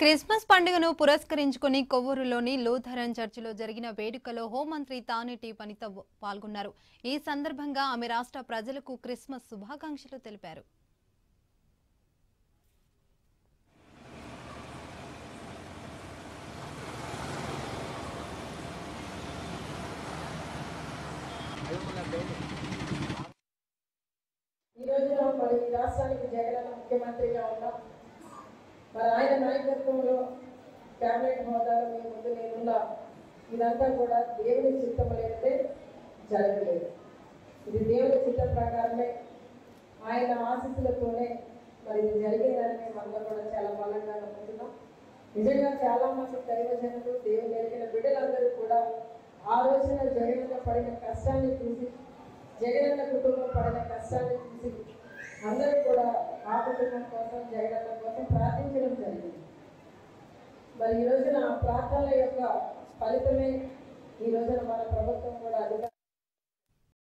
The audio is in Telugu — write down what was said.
క్రిస్మస్ పండుగను పురస్కరించుకుని కొవ్వూరులోని లూథరన్ చర్చిలో జరిగిన వేడుకలో హోంమంత్రి తానేటి వనిత పాల్గొన్నారు ఈ సందర్భంగా ఆమె రాష్ట్ర ప్రజలకు క్రిస్మస్ శుభాకాంక్షలు తెలిపారు ఈ రోజున మరి ఈ రాష్ట్రానికి జగనన్న ముఖ్యమంత్రిగా ఉన్నాం మరి ఆయన నాయకత్వంలో కేబినెట్ హోదాలో మీ ముందు నేనున్నా ఇదంతా కూడా దేవుని చిత్తం లేనిదే జరగలేదు ఇది దేవుని చిత్తం ప్రకారమే ఆయన ఆశీస్సులతోనే మరి ఇది జరిగిందని మేము అందరం కూడా చాలా బలంగా నమ్ముతున్నాం నిజంగా చాలా మంది దైవజనులు దేవుని ఎరిగిన బిడ్డలందరూ కూడా ఆ రోజున జగనన్న పడిన కష్టాన్ని చూసి జగనన్న కుటుంబం పడిన కష్టాన్ని చూసి అందరూ కూడా ఆ కుటుంబం కోసం జగనన్న కోసం ప్రార్థించడం జరిగింది మరి ఈ రోజున ఆ ప్రార్థనల యొక్క ఫలితమే ఈ రోజున మన ప్రభుత్వం కూడా అధికారం